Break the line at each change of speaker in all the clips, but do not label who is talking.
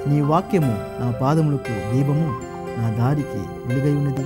నీ వాక్యము నా పాదములకు దీపము నా దారికి వెలుగై ఉన్నది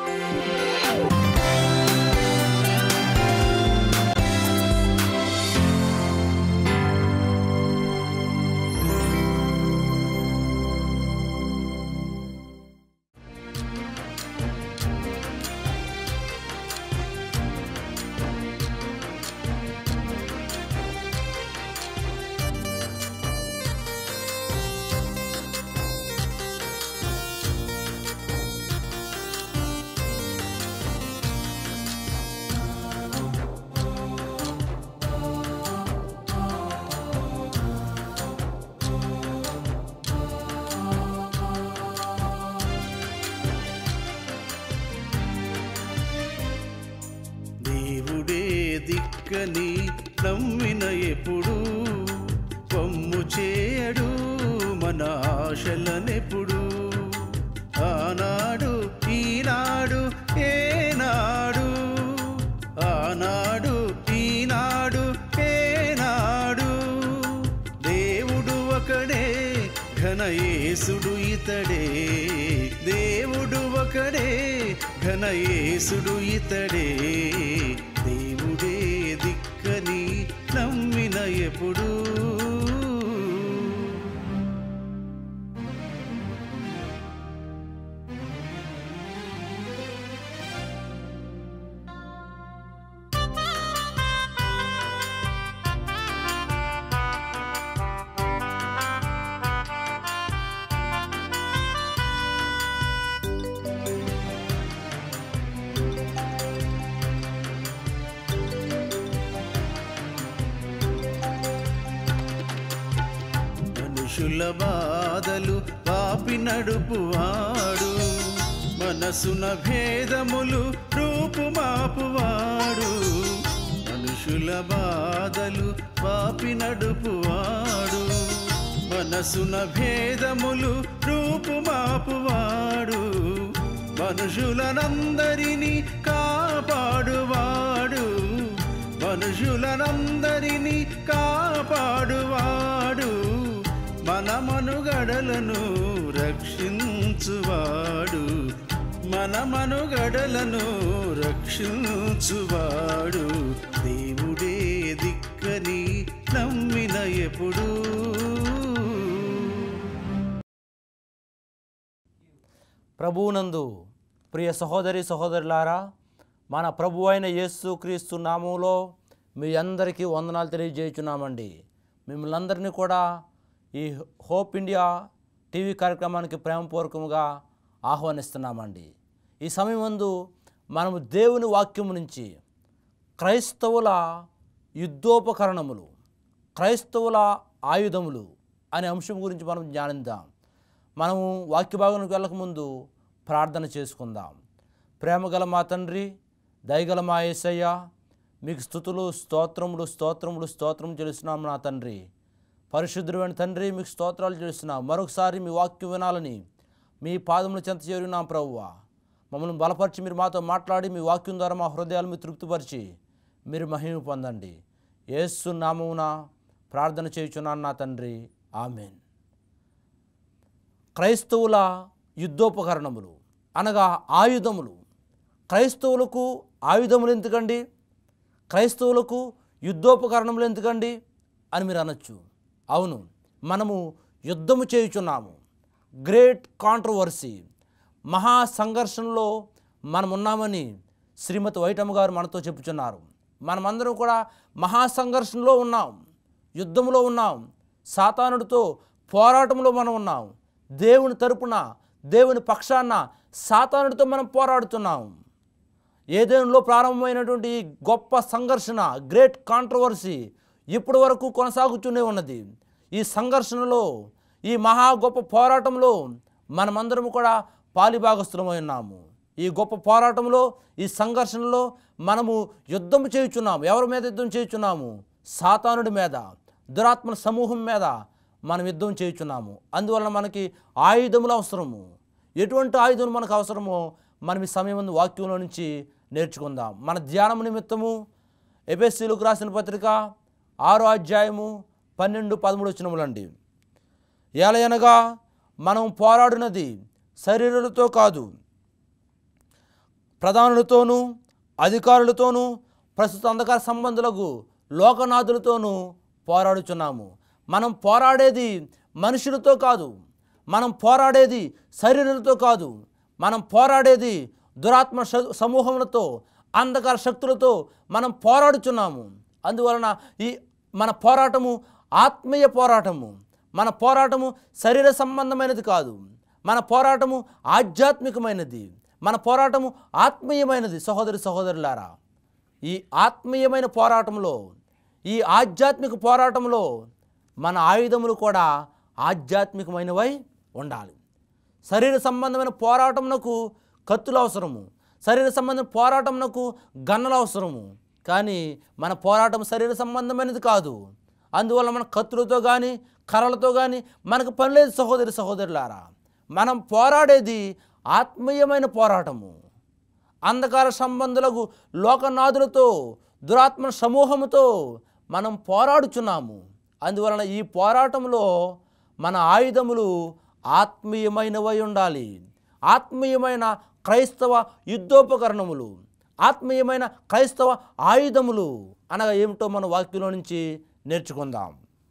దేవుడే దిక్కని నమ్మిన ఎప్పుడు పొమ్ము చేయడు మన ఆశలనెప్పుడు ఆనాడు ఈనాడు ఏనాడు ఆనాడు ఈనాడు ఏనాడు దేవుడు ఒకడే ఘనయేసుడు ఇతడే దేవుడు ఒకడే ఘనయేసుడు ఇతడే దేవుడే దిక్కని నమ్మిన ఎప్పుడు మనుషుల బాధలు పాపి నడుపువాడు మనసున భేదములు రూపుమాపువాడు మనుషుల బాధలు పాపి నడుపువాడు మనసున భేదములు రూపుమాపువాడు మనుషులనందరినీ కాపాడువాడు మనుషులనందరినీ కాపాడువాడు మన మనుగడలను రక్షించువాడు మన మనుగడలను రక్షించువాడు దేవుడే దిక్కని నమ్మిన ఎప్పుడు
ప్రభువునందు ప్రియ సహోదరి సహోదరులారా మన ప్రభు అయిన యేసు క్రీస్తు నామంలో మీ అందరికీ వందనాలు తెలియజేయుచున్నామండి మిమ్మల్ని అందరినీ కూడా ఈ హోప్ ఇండియా టీవీ కార్యక్రమానికి ప్రేమపూర్వకంగా ఆహ్వానిస్తున్నామండి ఈ సమయం ముందు మనము దేవుని వాక్యము నుంచి క్రైస్తవుల యుద్ధోపకరణములు క్రైస్తవుల ఆయుధములు అనే అంశం గురించి మనం ధ్యానిద్దాం మనము వాక్య భాగానికి వెళ్ళకముందు ప్రార్థన చేసుకుందాం ప్రేమగల మా తండ్రి దయగల మా యేసయ్య మీకు స్థుతులు స్తోత్రములు స్తోత్రములు స్తోత్రం చెల్లిస్తున్నాం నా తండ్రి పరిశుద్ధుడైన తండ్రి మీకు స్తోత్రాలు చేస్తున్నాం మరొకసారి మీ వాక్యం వినాలని మీ పాదములు చెంత చేరున్నాం ప్రభువా మమ్మల్ని బలపరిచి మీరు మాతో మాట్లాడి మీ వాక్యం ద్వారా మా హృదయాలు మీరు తృప్తిపరిచి మీరు మహిమ పొందండి యేసు నామమున ప్రార్థన చేయుచున్నాను నా తండ్రి ఆమెన్ క్రైస్తవుల యుద్ధోపకరణములు అనగా ఆయుధములు క్రైస్తవులకు ఆయుధములు ఎందుకండి క్రైస్తవులకు యుద్ధోపకరణములు ఎందుకండి అని మీరు అనొచ్చు అవును మనము యుద్ధము చేయుచున్నాము గ్రేట్ కాంట్రవర్సీ మహా సంఘర్షణలో మనం ఉన్నామని శ్రీమతి వైటమ్మ గారు మనతో చెప్పుచున్నారు మనమందరం కూడా మహా సంఘర్షణలో ఉన్నాం యుద్ధంలో ఉన్నాం సాతానుడితో పోరాటంలో మనం ఉన్నాం దేవుని తరపున దేవుని పక్షాన సాతానుడితో మనం పోరాడుతున్నాం ఏదేనులో ప్రారంభమైనటువంటి ఈ గొప్ప సంఘర్షణ గ్రేట్ కాంట్రవర్సీ ఇప్పటి వరకు కొనసాగుతూనే ఉన్నది ఈ సంఘర్షణలో ఈ మహా గొప్ప పోరాటంలో మనమందరం కూడా పాలిభాగస్థులమై ఉన్నాము ఈ గొప్ప పోరాటంలో ఈ సంఘర్షణలో మనము యుద్ధం చేయుచున్నాము ఎవరి మీద యుద్ధం చేయుచున్నాము సాతానుడి మీద దురాత్మ సమూహం మీద మనం యుద్ధం చేయుచున్నాము అందువలన మనకి ఆయుధములు అవసరము ఎటువంటి ఆయుధం మనకు అవసరమో మనం ఈ సమయం ముందు వాక్యంలో నుంచి నేర్చుకుందాం మన ధ్యానం నిమిత్తము ఎబెస్సీలకు రాసిన పత్రిక ఆరో అధ్యాయము పన్నెండు పదమూడు వచ్చినములండి ఏలయనగా మనం పోరాడినది శరీరులతో కాదు ప్రధానులతోనూ అధికారులతోనూ ప్రస్తుత అంధకార సంబంధులకు లోకనాథులతోనూ పోరాడుచున్నాము మనం పోరాడేది మనుషులతో కాదు మనం పోరాడేది శరీరులతో కాదు మనం పోరాడేది దురాత్మ శ- సమూహములతో అంధకార శక్తులతో మనం పోరాడుచున్నాము అందువలన ఈ మన పోరాటము ఆత్మీయ పోరాటము మన పోరాటము శరీర సంబంధమైనది కాదు మన పోరాటము ఆధ్యాత్మికమైనది మన పోరాటము ఆత్మీయమైనది సహోదరి సహోదరులారా ఈ ఆత్మీయమైన పోరాటంలో ఈ ఆధ్యాత్మిక పోరాటంలో మన ఆయుధములు కూడా ఆధ్యాత్మికమైనవై ఉండాలి శరీర సంబంధమైన పోరాటమునకు కత్తులు అవసరము శరీర సంబంధమైన పోరాటమునకు గన్నలు అవసరము కానీ మన పోరాటం శరీర సంబంధమైనది కాదు అందువల్ల మన కత్తులతో కానీ కర్రలతో కానీ మనకు పని లేదు సహోదరి సహోదరులారా మనం పోరాడేది ఆత్మీయమైన పోరాటము అంధకార సంబంధులకు లోకనాథులతో దురాత్మ సమూహముతో మనం పోరాడుచున్నాము అందువలన ఈ పోరాటంలో మన ఆయుధములు ఆత్మీయమైనవై ఉండాలి ఆత్మీయమైన క్రైస్తవ యుద్ధోపకరణములు ఆత్మీయమైన క్రైస్తవ ఆయుధములు అనగా ఏమిటో మన వాక్యంలో నుంచి నేర్చుకుందాం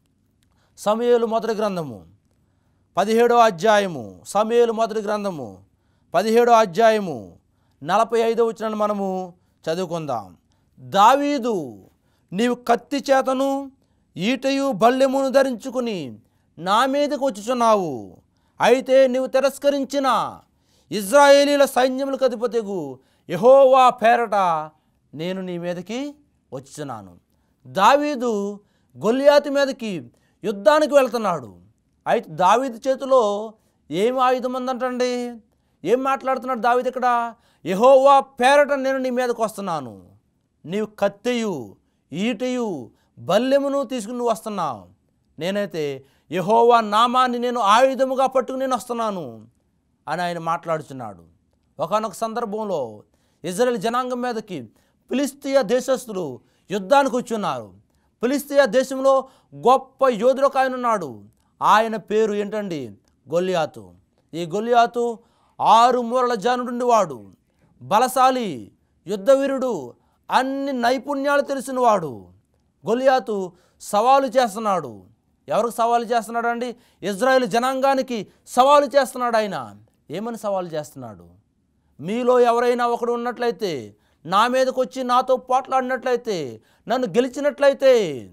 సమయలు మొదటి గ్రంథము పదిహేడో అధ్యాయము సమయలు మొదటి గ్రంథము పదిహేడో అధ్యాయము నలభై ఐదో వచ్చిన మనము చదువుకుందాం దావీదు నీవు కత్తి చేతను ఈటయు బల్లెమును ధరించుకుని నా మీదకు వచ్చుచున్నావు అయితే నీవు తిరస్కరించిన ఇజ్రాయేలీల సైన్యములకు అధిపతిగు యహోవా పేరట నేను నీ మీదకి వచ్చుచున్నాను దావీదు గొల్లియాతు మీదకి యుద్ధానికి వెళ్తున్నాడు అయితే దావీదు చేతిలో ఏమి ఆయుధం ఉందంటండి ఏం మాట్లాడుతున్నాడు దావీదు ఇక్కడ యహోవా పేరట నేను నీ మీదకి వస్తున్నాను నీవు కత్తెయు ఈటయు బల్లెమును తీసుకుని నువ్వు వస్తున్నావు నేనైతే యహోవా నామాన్ని నేను ఆయుధముగా పట్టుకుని నేను వస్తున్నాను అని ఆయన మాట్లాడుచున్నాడు ఒకనొక సందర్భంలో ఇజ్రాయెల్ జనాంగం మీదకి ఫిలిస్తీయ దేశస్థులు యుద్ధానికి వచ్చున్నారు ఫిలిస్తీయ దేశంలో గొప్ప యోధుడు ఒక ఆయన ఉన్నాడు ఆయన పేరు ఏంటండి గొల్లియాతు ఈ గొల్లియాతు ఆరు మూరల జానుడుండి వాడు బలశాలి యుద్ధవీరుడు అన్ని నైపుణ్యాలు తెలిసినవాడు గొలియాతు సవాలు చేస్తున్నాడు ఎవరికి సవాలు చేస్తున్నాడు అండి ఇజ్రాయెల్ జనాంగానికి సవాలు చేస్తున్నాడు ఆయన ఏమని సవాలు చేస్తున్నాడు మీలో ఎవరైనా ఒకడు ఉన్నట్లయితే నా మీదకి వచ్చి నాతో పోట్లాడినట్లయితే నన్ను గెలిచినట్లయితే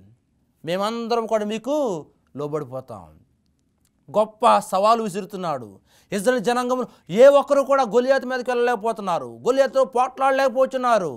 మేమందరం కూడా మీకు లోబడిపోతాం గొప్ప సవాలు విసురుతున్నాడు ఇజ్రాయల్ జనాంగంలో ఏ ఒక్కరు కూడా గొలియాతు మీదకి వెళ్ళలేకపోతున్నారు గొలియాతుతో పోట్లాడలేకపోతున్నారు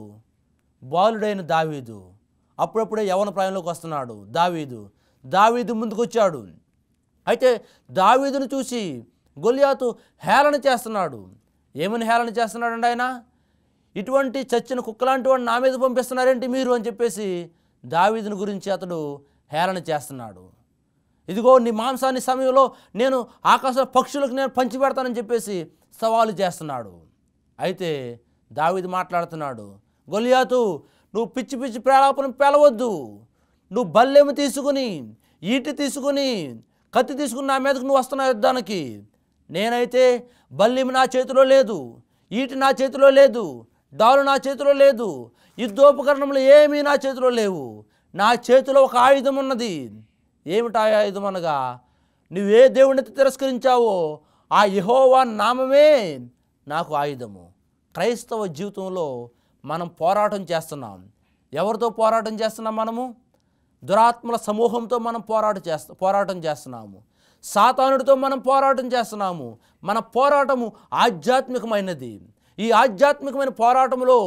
బాలుడైన దావీదు అప్పుడప్పుడే యవన ప్రాయంలోకి వస్తున్నాడు దావీదు దావీదు ముందుకొచ్చాడు అయితే దావీదును చూసి గొలియాతు హేళన చేస్తున్నాడు ఏమని హేళన చేస్తున్నాడండి ఆయన ఇటువంటి చచ్చిన కుక్కలాంటి వాడిని నా మీద పంపిస్తున్నారేంటి మీరు అని చెప్పేసి దావీదుని గురించి అతడు హేళన చేస్తున్నాడు ఇదిగో నీ మాంసాన్ని సమయంలో నేను ఆకాశ పక్షులకు నేను పంచిపెడతానని చెప్పేసి సవాలు చేస్తున్నాడు అయితే దావీదు మాట్లాడుతున్నాడు గొలియాతు నువ్వు పిచ్చి పిచ్చి ప్రేలాపన పేలవద్దు నువ్వు బల్లెము తీసుకుని ఈటి తీసుకుని కత్తి తీసుకుని నా మీదకు నువ్వు వస్తున్నావు యుద్ధానికి నేనైతే బల్లెము నా చేతిలో లేదు ఈటి నా చేతిలో లేదు డాలు నా చేతిలో లేదు యుద్ధోపకరణములు ఏమీ నా చేతిలో లేవు నా చేతిలో ఒక ఆయుధం ఉన్నది ఏమిటి ఆ ఆయుధం అనగా నువ్వే దేవుడిని తిరస్కరించావో ఆ యెహోవా నామమే నాకు ఆయుధము క్రైస్తవ జీవితంలో మనం పోరాటం చేస్తున్నాం ఎవరితో పోరాటం చేస్తున్నాం మనము దురాత్మల సమూహంతో మనం పోరాటం చేస్తా పోరాటం చేస్తున్నాము సాతానుడితో మనం పోరాటం చేస్తున్నాము మన పోరాటము ఆధ్యాత్మికమైనది ఈ ఆధ్యాత్మికమైన పోరాటంలో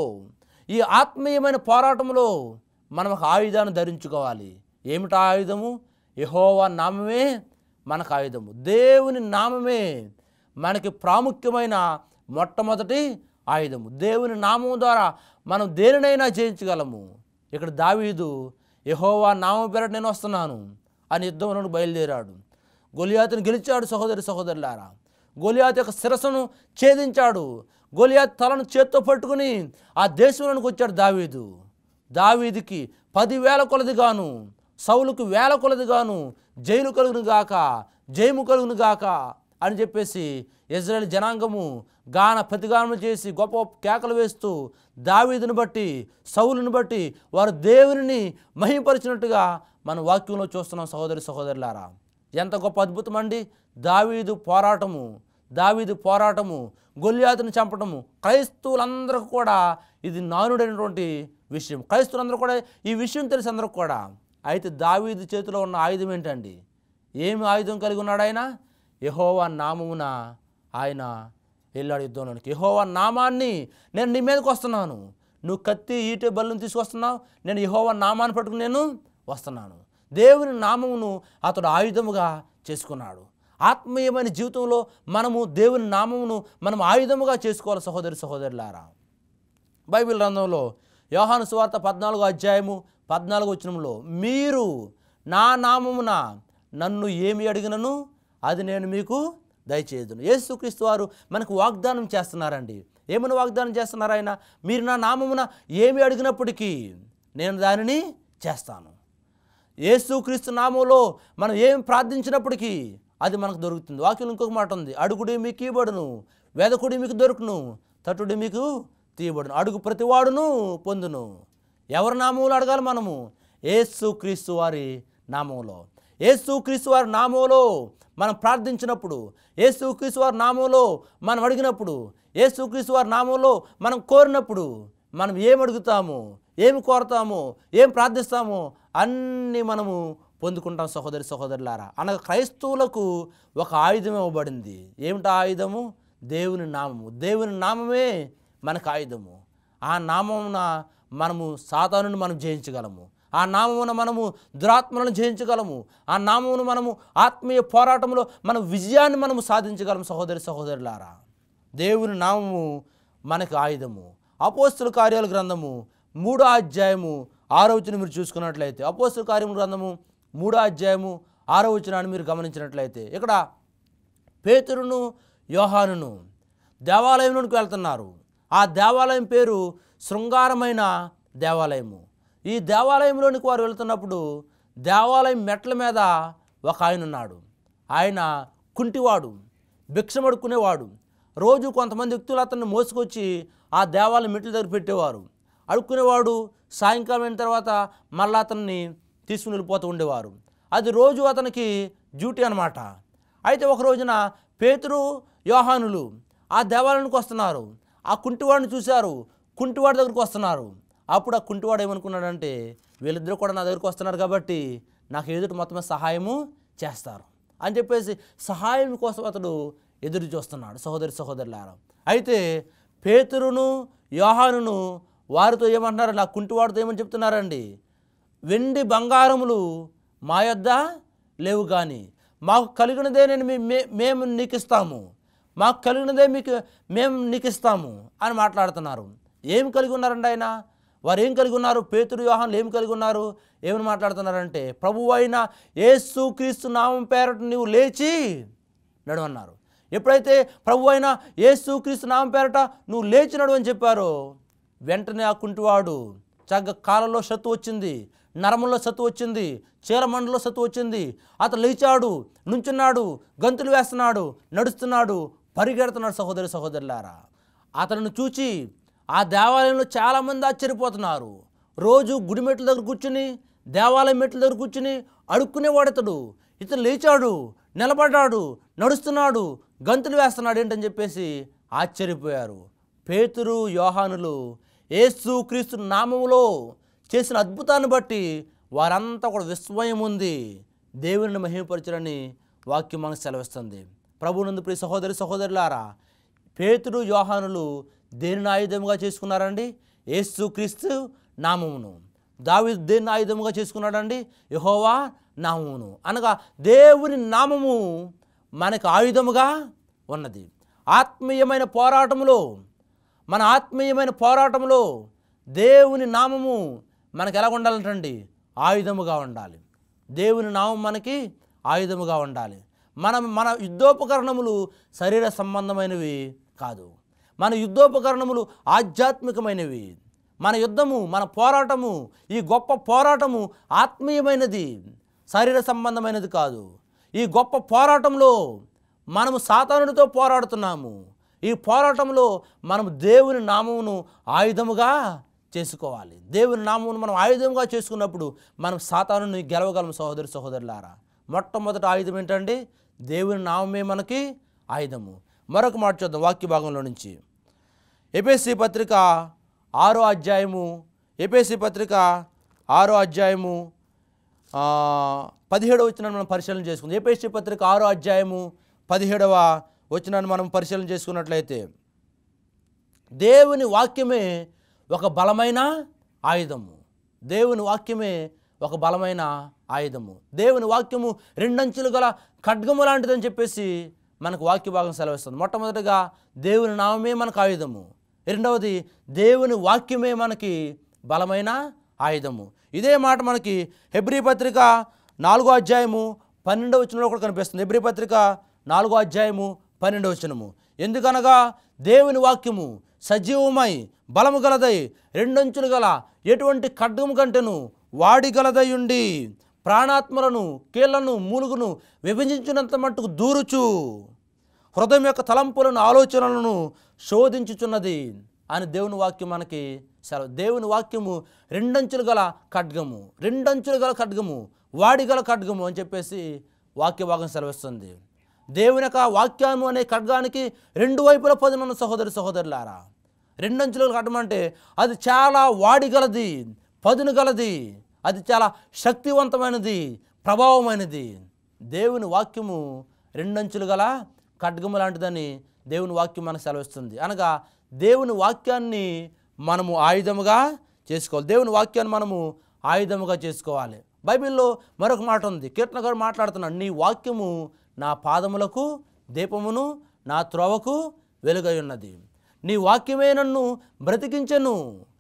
ఈ ఆత్మీయమైన పోరాటంలో మనం ఒక ఆయుధాన్ని ధరించుకోవాలి ఏమిటి ఆ ఆయుధము యెహోవా నామమే మనకు ఆయుధము దేవుని నామమే మనకి ప్రాముఖ్యమైన మొట్టమొదటి ఆయుధము దేవుని నామం ద్వారా మనం దేనినైనా జయించగలము ఇక్కడ దావీదు యెహోవా నామం పేరట నేను వస్తున్నాను అని యుద్ధంలో బయలుదేరాడు గొలియాతును గెలిచాడు సహోదరి సహోదరులారా గొలియాత్ యొక్క శిరస్సును ఛేదించాడు గొలియాత్ తలను చేత్తో పట్టుకుని ఆ దేశంలోనికి వచ్చాడు దావీదు దావీదికి పదివేల కొలది గాను సౌలుకు వేల కొలది గాను జైలు కలుగును గాక జయము కలుగును గాక అని చెప్పేసి ఇజ్రాయెల్ జనాంగము గాన ప్రతిగానం చేసి గొప్ప గొప్ప కేకలు వేస్తూ దావీదుని బట్టి సౌలుని బట్టి వారు దేవునిని మహింపరిచినట్టుగా మన వాక్యంలో చూస్తున్నాం సహోదరి సహోదరులారా ఎంత గొప్ప అద్భుతం అండి దావీదు పోరాటము దావీదు పోరాటము గొల్యాతుని చంపటము క్రైస్తవులందరూ కూడా ఇది నానుడైనటువంటి విషయం క్రైస్తవులందరూ కూడా ఈ విషయం తెలిసి అందరూ కూడా అయితే దావీదు చేతిలో ఉన్న ఆయుధం ఏంటండి ఏమి ఆయుధం కలిగి ఉన్నాడు ఆయన యహోవా నామమున ఆయన వెళ్ళాడు యుద్ధంలోనికి యహోవా నామాన్ని నేను నీ మీదకి వస్తున్నాను నువ్వు కత్తి ఈటే బల్లును తీసుకొస్తున్నావు నేను యహోవా నామాన్ని పట్టుకుని నేను వస్తున్నాను దేవుని నామమును అతడు ఆయుధముగా చేసుకున్నాడు ఆత్మీయమైన జీవితంలో మనము దేవుని నామమును మనం ఆయుధముగా చేసుకోవాలి సహోదరి సహోదరులారా బైబిల్ గ్రంథంలో యోహాను సువార్త పద్నాలుగో అధ్యాయము పద్నాలుగు వచనంలో మీరు నా నామమున నన్ను ఏమి అడిగినను అది నేను మీకు దయచేదును యేసుక్రీస్తు వారు మనకు వాగ్దానం చేస్తున్నారండి ఏమని వాగ్దానం చేస్తున్నారు ఆయన మీరు నా నామమున ఏమి అడిగినప్పటికీ నేను దానిని చేస్తాను యేసుక్రీస్తు నామంలో మనం ఏం ప్రార్థించినప్పటికీ అది మనకు దొరుకుతుంది వాక్యం ఇంకొక మాట ఉంది అడుగుడి మీకు ఇవ్వబడును వేదకుడి మీకు దొరుకును తటుడి మీకు తీయబడును అడుగు ప్రతివాడును పొందును ఎవరి నామంలో అడగాలి మనము యేసుక్రీస్తు వారి నామంలో యేసుక్రీస్తు వారి నామంలో మనం ప్రార్థించినప్పుడు యేసుక్రీస్తు వారి నామంలో మనం అడిగినప్పుడు యేసుక్రీస్తు వారి నామంలో మనం కోరినప్పుడు మనం ఏం అడుగుతాము ఏమి కోరతాము ఏం ప్రార్థిస్తామో అన్నీ మనము పొందుకుంటాం సహోదరి సహోదరులారా అనగా క్రైస్తవులకు ఒక ఆయుధం ఇవ్వబడింది ఏమిటా ఆయుధము దేవుని నామము దేవుని నామమే మనకు ఆయుధము ఆ నామమున మనము సాతానుని మనం జయించగలము ఆ నామమున మనము దురాత్మలను జయించగలము ఆ నామమును మనము ఆత్మీయ పోరాటంలో మన విజయాన్ని మనము సాధించగలము సహోదరి సహోదరులారా దేవుని నామము మనకు ఆయుధము అపోస్తుల కార్యాల గ్రంథము మూడో అధ్యాయము ఆరో వచనం మీరు చూసుకున్నట్లయితే అపోస్తుల కార్యముల గ్రంథము మూడో అధ్యాయము ఆరో వచనాన్ని మీరు గమనించినట్లయితే ఇక్కడ పేతురును యోహానును దేవాలయంలోనికి వెళ్తున్నారు ఆ దేవాలయం పేరు శృంగారమైన దేవాలయము ఈ దేవాలయంలోనికి వారు వెళ్తున్నప్పుడు దేవాలయం మెట్ల మీద ఒక ఆయన ఉన్నాడు ఆయన కుంటివాడు భిక్షం అడుక్కునేవాడు రోజు కొంతమంది వ్యక్తులు అతన్ని మోసుకొచ్చి ఆ దేవాలయం మెట్ల దగ్గర పెట్టేవారు అడుక్కునేవాడు సాయంకాలం అయిన తర్వాత మళ్ళా అతన్ని తీసుకుని వెళ్ళిపోతూ ఉండేవారు అది రోజు అతనికి డ్యూటీ అనమాట అయితే ఒక రోజున పేతురు యోహానులు ఆ దేవాలయానికి వస్తున్నారు ఆ కుంటివాడిని చూశారు కుంటివాడి దగ్గరికి వస్తున్నారు అప్పుడు ఆ కుంటివాడు ఏమనుకున్నాడంటే వీళ్ళిద్దరూ కూడా నా దగ్గరికి వస్తున్నారు కాబట్టి నాకు ఎదుటి మొత్తమే సహాయము చేస్తారు అని చెప్పేసి సహాయం కోసం అతడు ఎదురు చూస్తున్నాడు సహోదరి సహోదరులారా అయితే పేతురును యోహానును వారితో ఏమంటున్నారు నా కుంటివాడితో ఏమని చెప్తున్నారండి వెండి బంగారములు మా యొద్ద లేవు కానీ మాకు కలిగినదే నేను మీ- మే- మేము నీకు ఇస్తాము మాకు కలిగినదే మీకు మేము నీకు ఇస్తాము అని మాట్లాడుతున్నారు ఏం కలిగి ఉన్నారండి ఆయన వారు ఏం కలిగి ఉన్నారు పేతురు వ్యూహాన్లు ఏం కలిగి ఉన్నారు ఏమని మాట్లాడుతున్నారంటే ప్రభు అయిన యేసు క్రీస్తు నామం పేరట నీవు లేచి నడువన్నారు ఎప్పుడైతే ప్రభు అయిన యేసు క్రీస్తు నామం పేరట నువ్వు లేచి నడు అని చెప్పారో వెంటనే ఆ కుంటివాడు చక్కగా కాలంలో సత్తు వచ్చింది నరమంలో సత్తు వచ్చింది చీలమండలో సత్తు వచ్చింది అతను లేచాడు నుంచున్నాడు గంతులు వేస్తున్నాడు నడుస్తున్నాడు పరిగెడుతున్నాడు సహోదరి సహోదరులారా అతను చూచి ఆ దేవాలయంలో చాలామంది ఆశ్చర్యపోతున్నారు రోజు గుడి మెట్ల దగ్గర కూర్చుని దేవాలయం మెట్ల దగ్గర కూర్చుని అడుక్కునేవాడు ఇతడు ఇతను లేచాడు నిలబడ్డాడు నడుస్తున్నాడు గంతులు వేస్తున్నాడు ఏంటని చెప్పేసి ఆశ్చర్యపోయారు పేతురు యోహానులు యేసు క్రీస్తు నామములో చేసిన అద్భుతాన్ని బట్టి వారంతా కూడా విస్మయం ఉంది దేవుని మహిమపరచరని వాక్యం మనకు సెలవిస్తుంది ప్రభునందు ప్రియ సహోదరి సహోదరులారా పేతురు యోహానులు దేనిని ఆయుధముగా చేసుకున్నారండి యేసు క్రీస్తు నామమును దావి దేన్ని ఆయుధముగా చేసుకున్నాడండి యహోవా నామమును అనగా దేవుని నామము మనకు ఆయుధముగా ఉన్నది ఆత్మీయమైన పోరాటములో మన ఆత్మీయమైన పోరాటంలో దేవుని నామము మనకు ఎలా ఉండాలంటండి ఆయుధముగా ఉండాలి దేవుని నామం మనకి ఆయుధముగా ఉండాలి మనం మన యుద్ధోపకరణములు శరీర సంబంధమైనవి కాదు మన యుద్ధోపకరణములు ఆధ్యాత్మికమైనవి మన యుద్ధము మన పోరాటము ఈ గొప్ప పోరాటము ఆత్మీయమైనది శరీర సంబంధమైనది కాదు ఈ గొప్ప పోరాటంలో మనము సాతానుడితో పోరాడుతున్నాము ఈ పోరాటంలో మనం దేవుని నామమును ఆయుధముగా చేసుకోవాలి దేవుని నామమును మనం ఆయుధంగా చేసుకున్నప్పుడు మనం సాతానుని గెలవగలం సహోదరి సహోదరులారా మొట్టమొదటి ఆయుధం ఏంటండి దేవుని నామమే మనకి ఆయుధము మరొక మాట చూద్దాం వాక్య భాగంలో నుంచి ఎపిఎస్సి పత్రిక ఆరో అధ్యాయము ఎపిఎస్సి పత్రిక ఆరో అధ్యాయము ఆ, పదిహేడవ వచనాన్ని మనం పరిశీలన చేసుకుందాం ఏపీఎస్సీ పత్రిక ఆరో అధ్యాయము పదిహేడవ వచనాన్ని మనం పరిశీలన చేసుకున్నట్లయితే దేవుని వాక్యమే ఒక బలమైన ఆయుధము దేవుని వాక్యమే ఒక బలమైన ఆయుధము దేవుని వాక్యము రెండంచులు గల ఖడ్గము లాంటిదని చెప్పేసి మనకు వాక్య భాగం సెలవిస్తుంది మొట్టమొదటిగా దేవుని నామమే మనకు ఆయుధము రెండవది దేవుని వాక్యమే మనకి బలమైన ఆయుధము ఇదే మాట మనకి హెబ్రీ పత్రిక నాలుగో అధ్యాయము పన్నెండవ వచనంలో కూడా కనిపిస్తుంది హెబ్రీ పత్రిక నాలుగో అధ్యాయము పన్నెండవ వచనము ఎందుకనగా దేవుని వాక్యము సజీవమై బలము గలదై రెండంచులు గల ఎటువంటి ఖడ్గము కంటెను వాడి గలదై ఉండి ప్రాణాత్మలను కీళ్లను మూలుగును విభజించినంత మట్టుకు దూరుచు హృదయం యొక్క తలంపులను ఆలోచనలను శోధించుచున్నది అని దేవుని వాక్యం మనకి సెలవు దేవుని వాక్యము రెండంచులు గల ఖడ్గము రెండంచులు గల ఖడ్గము వాడి గల ఖడ్గము అని చెప్పేసి వాక్య భాగం సెలవిస్తుంది దేవుని యొక్క వాక్యము అనే ఖడ్గానికి రెండు వైపుల పదునున్న సహోదరి సహోదరులారా రెండంచులు ఖడ్గం అంటే అది చాలా వాడిగలది పదును గలది అది చాలా శక్తివంతమైనది ప్రభావమైనది దేవుని వాక్యము రెండంచులు గల ఖడ్గము లాంటిదని దేవుని వాక్యం మనకు సెలవిస్తుంది అనగా దేవుని వాక్యాన్ని మనము ఆయుధముగా చేసుకోవాలి దేవుని వాక్యాన్ని మనము ఆయుధముగా చేసుకోవాలి బైబిల్లో మరొక మాట ఉంది కీర్తన గారు మాట్లాడుతున్నాడు నీ వాక్యము నా పాదములకు దీపమును నా త్రోవకు వెలుగై ఉన్నది నీ వాక్యమే నన్ను బ్రతికించెను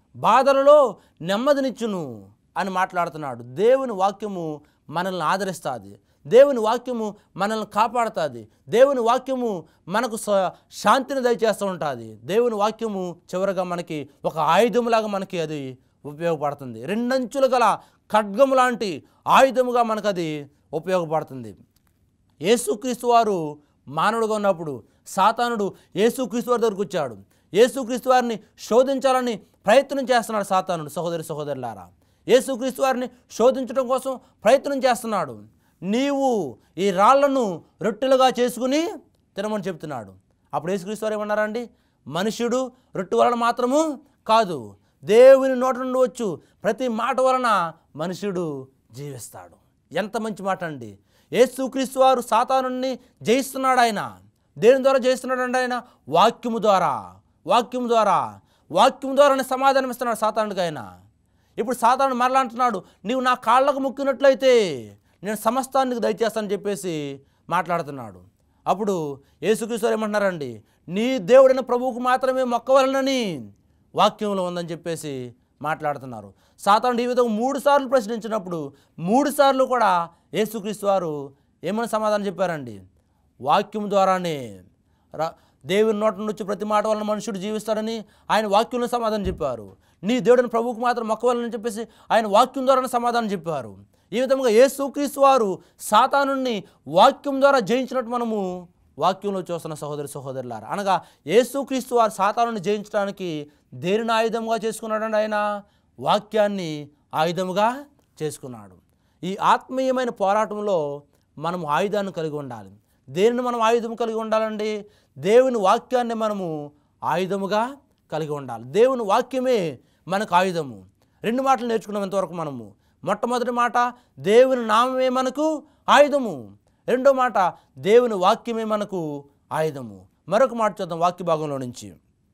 బాధలలో నెమ్మదినిచ్చును అని మాట్లాడుతున్నాడు దేవుని వాక్యము మనల్ని ఆదరిస్తుంది దేవుని వాక్యము మనల్ని కాపాడుతుంది దేవుని వాక్యము మనకు స- శాంతిని దయచేస్తూ ఉంటుంది దేవుని వాక్యము చివరగా మనకి ఒక ఆయుధములాగా మనకి అది ఉపయోగపడుతుంది రెండంచులు గల ఖడ్గము లాంటి ఆయుధముగా మనకు అది ఉపయోగపడుతుంది యేసుక్రీస్తు వారు మానవుడుగా ఉన్నప్పుడు సాతానుడు యేసుక్రీస్తు వారి దగ్గరకు వచ్చాడు యేసుక్రీస్తు వారిని శోధించాలని ప్రయత్నం చేస్తున్నాడు సాతానుడు సహోదరి సహోదరులారా యేసుక్రీస్తు వారిని శోధించడం కోసం ప్రయత్నం చేస్తున్నాడు నీవు ఈ రాళ్లను రొట్టెలుగా చేసుకుని తినమని చెప్తున్నాడు అప్పుడు యేసుక్రీస్తు వారు ఏమన్నారండి మనుష్యుడు రొట్టె వలన మాత్రము కాదు దేవుని నోట నుండి వచ్చు ప్రతి మాట వలన మనుష్యుడు జీవిస్తాడు ఎంత మంచి మాట అండి యేసుక్రీస్తు వారు సాతానుని జయిస్తున్నాడు ఆయన దేని ద్వారా జయిస్తున్నాడు అండి ఆయన వాక్యము ద్వారా వాక్యము ద్వారా వాక్యము ద్వారానే సమాధానం ఇస్తున్నాడు సాతానుడికి ఆయన ఇప్పుడు సాతాను మరలా అంటున్నాడు నీవు నా కాళ్ళకు ముక్కినట్లయితే నేను సమస్తానికి దయచేస్తానని చెప్పేసి మాట్లాడుతున్నాడు అప్పుడు యేసుక్రీస్తు వారు ఏమంటున్నారండి నీ దేవుడైన ప్రభువుకు మాత్రమే మొక్కవలనని వాక్యంలో ఉందని చెప్పేసి మాట్లాడుతున్నారు సాతానుడు ఈ విధంగా మూడు సార్లు ప్రశ్నించినప్పుడు మూడు సార్లు కూడా యేసుక్రీస్తు వారు ఏమని సమాధానం చెప్పారండి వాక్యం ద్వారానే రా దేవుని నోట నుంచి ప్రతి మాట వలన మనుషుడు జీవిస్తాడని ఆయన వాక్యంలో సమాధానం చెప్పారు నీ దేవుడిని ప్రభువుకు మాత్రం మొక్కవాలని చెప్పేసి ఆయన వాక్యం ద్వారానే సమాధానం చెప్పారు ఈ విధంగా యేసుక్రీస్తు వారు సాతానుణ్ణి వాక్యం ద్వారా జయించినట్టు మనము వాక్యంలో చూస్తున్న సహోదరి సహోదరులారా అనగా యేసుక్రీస్తు వారు సాతానుని జయించడానికి దేనిని ఆయుధంగా చేసుకున్నాడండి ఆయన వాక్యాన్ని ఆయుధముగా చేసుకున్నాడు ఈ ఆత్మీయమైన పోరాటంలో మనం ఆయుధాన్ని కలిగి ఉండాలి దేనిని మనం ఆయుధం కలిగి ఉండాలండి దేవుని వాక్యాన్ని మనము ఆయుధముగా కలిగి ఉండాలి దేవుని వాక్యమే మనకు ఆయుధము రెండు మాటలు నేర్చుకున్నాం ఇంతవరకు మనము మొట్టమొదటి మాట దేవుని నామమే మనకు ఆయుధము రెండో మాట దేవుని వాక్యమే మనకు ఆయుధము మరొక మాట చూద్దాం వాక్య భాగంలో నుంచి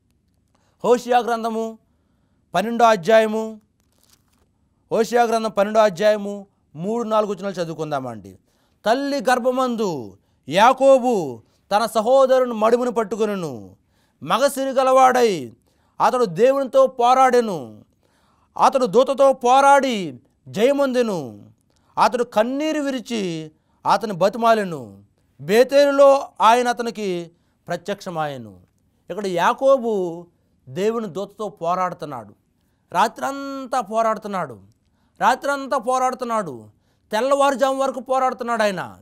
హోషియా గ్రంథము పన్నెండో అధ్యాయము హోషియా గ్రంథం పన్నెండో అధ్యాయము మూడు నాలుగు వచనాలు చదువుకుందామండి తల్లి గర్భమందు యాకోబు తన సహోదరుని మడుమును పట్టుకొనును మగసిరి గలవాడై అతడు దేవునితో పోరాడెను అతడు దూతతో పోరాడి జయమొందెను అతడు కన్నీరు విరిచి అతని బతిమాలెను బేతేలులో ఆయన అతనికి ప్రత్యక్షమాయను ఇక్కడ యాకోబు దేవుని దూతతో పోరాడుతున్నాడు రాత్రంతా పోరాడుతున్నాడు రాత్రంతా పోరాడుతున్నాడు తెల్లవారుజాము వరకు పోరాడుతున్నాడు ఆయన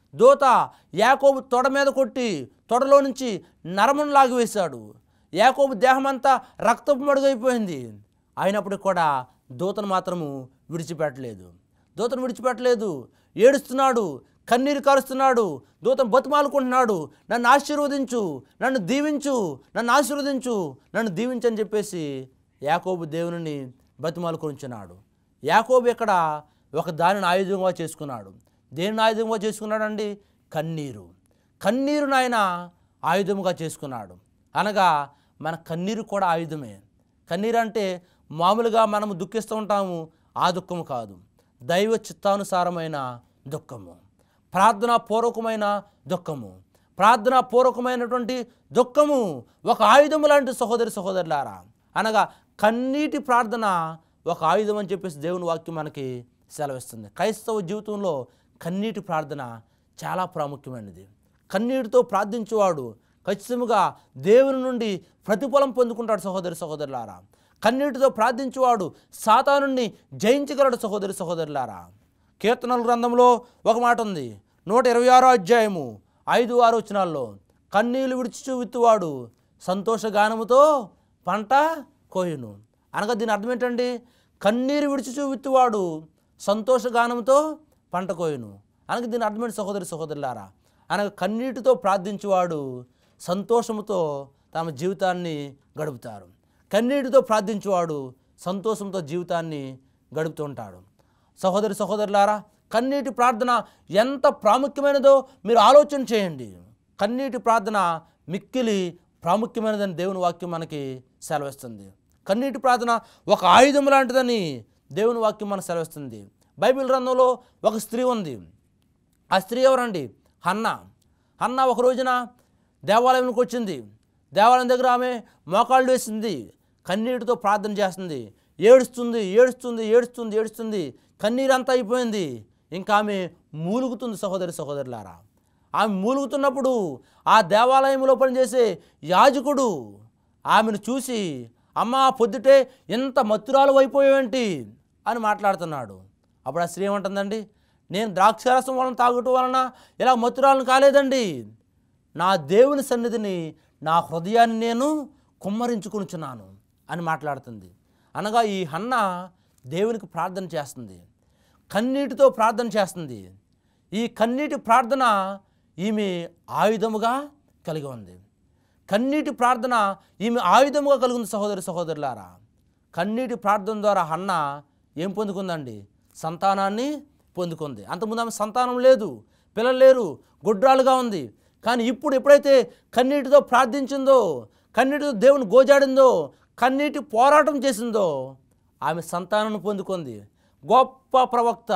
దూత యాకోబు తొడ మీద కొట్టి తొడలో నుంచి నరమును లాగివేశాడు యాకోబు దేహమంతా రక్తపు మడుగైపోయింది అయినప్పటికి కూడా దూతను మాత్రము విడిచిపెట్టలేదు దూతను విడిచిపెట్టలేదు ఏడుస్తున్నాడు కన్నీరు కారుస్తున్నాడు దూతను బతిమాలుకుంటున్నాడు నన్ను ఆశీర్వదించు నన్ను దీవించు నన్ను ఆశీర్వదించు నన్ను దీవించని చెప్పేసి యాకోబు దేవుని బతిమాలుకొంచున్నాడు యాకోబు ఇక్కడ ఒక దానిని ఆయుధంగా చేసుకున్నాడు దేనిని ఆయుధంగా చేసుకున్నాడండి కన్నీరు కన్నీరు నాయన ఆయుధముగా చేసుకున్నాడు అనగా మన కన్నీరు కూడా ఆయుధమే కన్నీరు అంటే మామూలుగా మనము దుఃఖిస్తూ ఉంటాము ఆ దుఃఖము కాదు దైవ చిత్తానుసారమైన దుఃఖము ప్రార్థనా పూర్వకమైన దుఃఖము ప్రార్థనా పూర్వకమైనటువంటి దుఃఖము ఒక ఆయుధము లాంటి సహోదరి సహోదరులారా అనగా కన్నీటి ప్రార్థన ఒక ఆయుధం అని చెప్పేసి దేవుని వాక్యం మనకి సెలవిస్తుంది క్రైస్తవ జీవితంలో కన్నీటి ప్రార్థన చాలా ప్రాముఖ్యమైనది కన్నీటితో ప్రార్థించేవాడు ఖచ్చితంగా దేవుని నుండి ప్రతిఫలం పొందుకుంటాడు సహోదరి సహోదరులారా కన్నీటితో ప్రార్థించేవాడు సాతానుణ్ణి జయించగలడు సహోదరి సహోదరులారా కీర్తనల గ్రంథంలో ఒక మాట ఉంది నూట ఇరవై ఆరో అధ్యాయము ఐదు ఆరు వచనాల్లో కన్నీళ్లు విడిచి విత్తువాడు సంతోషగానముతో పంట కోయును అనగా దీని అర్థం ఏంటండి కన్నీరు విడిచి విత్తువాడు సంతోషగానంతో పంట కోయును అనగా దీని అర్థమైన సహోదరి సహోదరులారా అనగా కన్నీటితో ప్రార్థించేవాడు సంతోషముతో తమ జీవితాన్ని గడుపుతారు కన్నీటితో ప్రార్థించేవాడు సంతోషంతో జీవితాన్ని గడుపుతూ ఉంటాడు సహోదరి సహోదరులారా కన్నీటి ప్రార్థన ఎంత ప్రాముఖ్యమైనదో మీరు ఆలోచన చేయండి కన్నీటి ప్రార్థన మిక్కిలి ప్రాముఖ్యమైనదని దేవుని వాక్యం మనకి సెలవిస్తుంది కన్నీటి ప్రార్థన ఒక ఆయుధం లాంటిదని దేవుని వాక్యం మనకు సెలవిస్తుంది బైబిల్ గ్రంథంలో ఒక స్త్రీ ఉంది ఆ స్త్రీ ఎవరండి హన్న హన్న ఒక రోజున దేవాలయంకి వచ్చింది దేవాలయం దగ్గర ఆమె మోకాళ్ళు వేసింది కన్నీటితో ప్రార్థన చేస్తుంది ఏడుస్తుంది ఏడుస్తుంది ఏడుస్తుంది ఏడుస్తుంది కన్నీరంతా అయిపోయింది ఇంకా ఆమె మూలుగుతుంది సహోదరి సహోదరులారా ఆమె మూలుగుతున్నప్పుడు ఆ దేవాలయంలో పనిచేసే యాజకుడు ఆమెను చూసి అమ్మా పొద్దుటే ఎంత మత్తురాలు అయిపోయావేంటి అని మాట్లాడుతున్నాడు అప్పుడు ఆ స్త్రీ ఏమంటుందండి నేను ద్రాక్షారసం వలన తాగటం వలన ఇలా మత్తురాలను కాలేదండి నా దేవుని సన్నిధిని నా హృదయాన్ని నేను కుమ్మరించుకునిచున్నాను అని మాట్లాడుతుంది అనగా ఈ హన్న దేవునికి ప్రార్థన చేస్తుంది కన్నీటితో ప్రార్థన చేస్తుంది ఈ కన్నీటి ప్రార్థన ఈమె ఆయుధముగా కలిగి ఉంది కన్నీటి ప్రార్థన ఈమె ఆయుధముగా కలిగింది సహోదరి సహోదరులారా కన్నీటి ప్రార్థన ద్వారా హన్న ఏం పొందుకుందండి సంతానాన్ని పొందుకుంది అంతకుముందు ఆమె సంతానం లేదు పిల్లలు లేరు గుడ్రాలుగా ఉంది కానీ ఇప్పుడు ఎప్పుడైతే కన్నీటితో ప్రార్థించిందో కన్నీటితో దేవుని గోజాడిందో కన్నీటి పోరాటం చేసిందో ఆమె సంతానం పొందుకుంది గొప్ప ప్రవక్త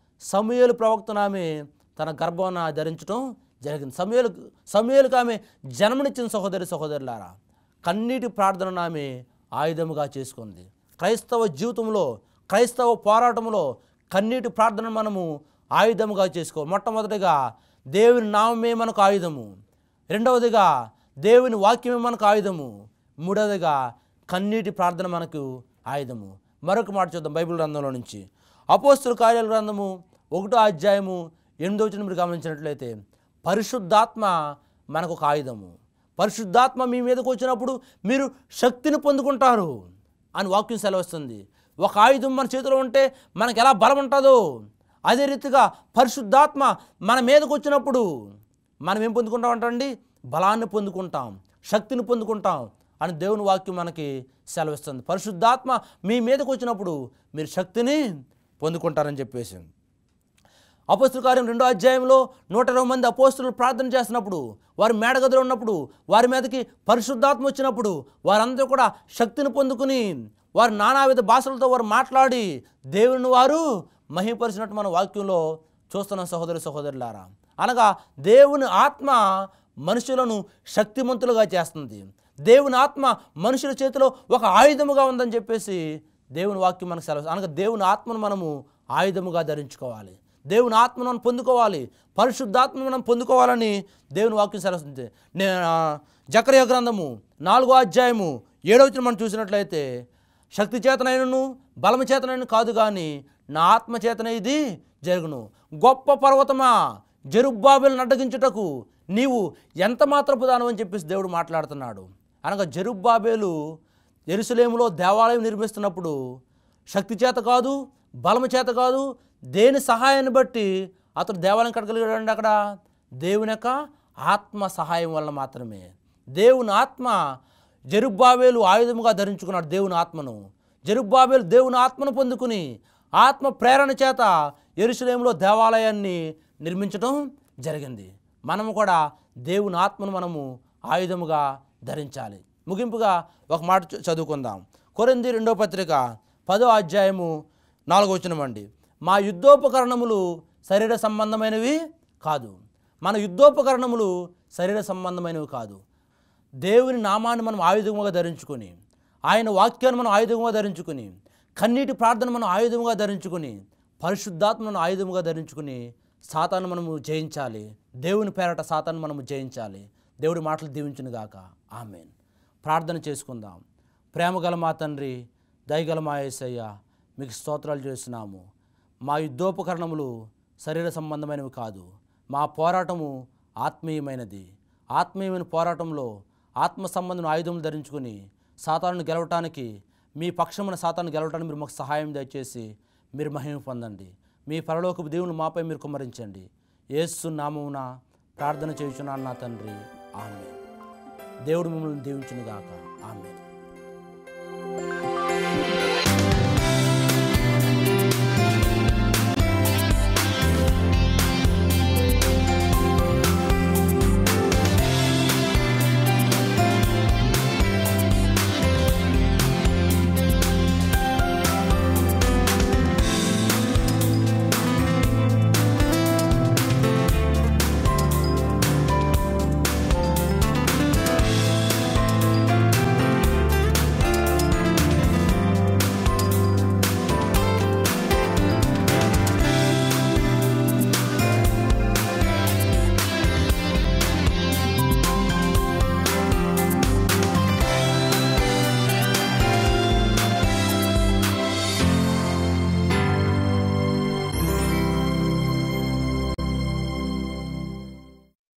సమయలు ప్రవక్తను ఆమె తన గర్భాన ధరించడం జరిగింది సమయలు సమయలకు ఆమె జన్మనిచ్చిన సహోదరి సహోదరులారా కన్నీటి ప్రార్థనను ఆమె ఆయుధముగా చేసుకుంది క్రైస్తవ జీవితంలో క్రైస్తవ పోరాటంలో కన్నీటి ప్రార్థనను మనము ఆయుధముగా చేసుకో మొట్టమొదటిగా దేవుని నామమే మనకు ఆయుధము రెండవదిగా దేవుని వాక్యమే మనకు ఆయుధము మూడవదిగా కన్నీటి ప్రార్థన మనకు ఆయుధము మరొక మాట చూద్దాం బైబిల్ గ్రంథంలో నుంచి అపోస్తుల కార్యాల గ్రంథము ఒకటో అధ్యాయము ఎనిమిదో వచ్చిన మీరు గమనించినట్లయితే పరిశుద్ధాత్మ మనకు ఒక ఆయుధము పరిశుద్ధాత్మ మీ మీదకు వచ్చినప్పుడు మీరు శక్తిని పొందుకుంటారు అని వాక్యం సెలవిస్తుంది ఒక ఆయుధం మన చేతిలో ఉంటే మనకు ఎలా బలం ఉంటుందో అదే రీతిగా పరిశుద్ధాత్మ మన మీదకు వచ్చినప్పుడు మనం ఏం పొందుకుంటాం అంటండి బలాన్ని పొందుకుంటాం శక్తిని పొందుకుంటాం అని దేవుని వాక్యం మనకి సెలవిస్తుంది పరిశుద్ధాత్మ మీ మీదకు వచ్చినప్పుడు మీరు శక్తిని పొందుకుంటారని చెప్పేసి అపోస్తుల కార్యం రెండో అధ్యాయంలో నూట ఇరవై మంది అపోస్తులు ప్రార్థన చేసినప్పుడు వారు మేడగదిలో ఉన్నప్పుడు వారి మీదకి పరిశుద్ధాత్మ వచ్చినప్పుడు వారందరూ కూడా శక్తిని పొందుకుని వారు నానావిధ భాషలతో వారు మాట్లాడి దేవుని వారు మహిపరిచినట్టు మన వాక్యంలో చూస్తున్నాం సహోదరి సహోదరులారా అనగా దేవుని ఆత్మ మనుషులను శక్తిమంతులుగా చేస్తుంది దేవుని ఆత్మ మనుషుల చేతిలో ఒక ఆయుధముగా ఉందని చెప్పేసి దేవుని వాక్యం మనకు సెలవు అనగా దేవుని ఆత్మను మనము ఆయుధముగా ధరించుకోవాలి దేవుని ఆత్మను మనం పొందుకోవాలి పరిశుద్ధాత్మను మనం పొందుకోవాలని దేవుని వాక్యం సెలవుస్తుంది నేను జకర్య గ్రంథము నాలుగో అధ్యాయము ఏడవచనం మనం చూసినట్లయితే శక్తి చేతనైనను బలము చేతనైన కాదు కానీ నా ఆత్మ చేతన ఇది జరుగును గొప్ప పర్వతమా జరుబ్బాబెలను అడ్డగించుటకు నీవు ఎంత మాత్రపు దానవని చెప్పేసి దేవుడు మాట్లాడుతున్నాడు అనగా జరుబ్బాబేలు ఎరుసలేములో దేవాలయం నిర్మిస్తున్నప్పుడు శక్తి చేత కాదు బలము చేత కాదు దేని సహాయాన్ని బట్టి అతడు దేవాలయం కట్టగలిగాడు అక్కడ దేవుని యొక్క ఆత్మ సహాయం వలన మాత్రమే దేవుని ఆత్మ జరుబ్బాబేలు ఆయుధముగా ధరించుకున్నాడు దేవుని ఆత్మను జరుబ్బాబేలు దేవుని ఆత్మను పొందుకుని ఆత్మ ప్రేరణ చేత ఎరుసలేములో దేవాలయాన్ని నిర్మించడం జరిగింది మనము కూడా దేవుని ఆత్మను మనము ఆయుధముగా ధరించాలి ముగింపుగా ఒక మాట చ- చదువుకుందాం కొరింది రెండో పత్రిక పదో అధ్యాయము నాలుగో వచనమండి మా యుద్ధోపకరణములు శరీర సంబంధమైనవి కాదు మన యుద్ధోపకరణములు శరీర సంబంధమైనవి కాదు దేవుని నామాన్ని మనం ఆయుధముగా ధరించుకొని ఆయన వాక్యాన్ని మనం ఆయుధముగా ధరించుకొని కన్నీటి ప్రార్థన మనం ఆయుధముగా ధరించుకొని పరిశుద్ధాత్మను ఆయుధముగా ధరించుకుని సాతాను మనము జయించాలి దేవుని పేరట సాతాను మనము జయించాలి దేవుడి మాటలు దీవించును గాక ఆమెన్ ప్రార్థన చేసుకుందాం ప్రేమగల మా తండ్రి దయగల మా యేసయ్య మీకు స్తోత్రాలు చేస్తున్నాము మా యుద్ధోపకరణములు శరీర సంబంధమైనవి కాదు మా పోరాటము ఆత్మీయమైనది ఆత్మీయమైన పోరాటంలో ఆత్మ సంబంధం ఆయుధములు ధరించుకుని సాతాను గెలవటానికి మీ పక్షమున సాతాను గెలవటానికి మీరు మాకు సహాయం దయచేసి మీరు మహిమ పొందండి మీ పరలోకపు దేవుని మాపై మీరు కుమ్మరించండి యేసు నామమున ప్రార్థన చేయుచున్నాను నా తండ్రి ఆమె దేవుడు మిమ్మల్ని దీవించునుగాక ఆమె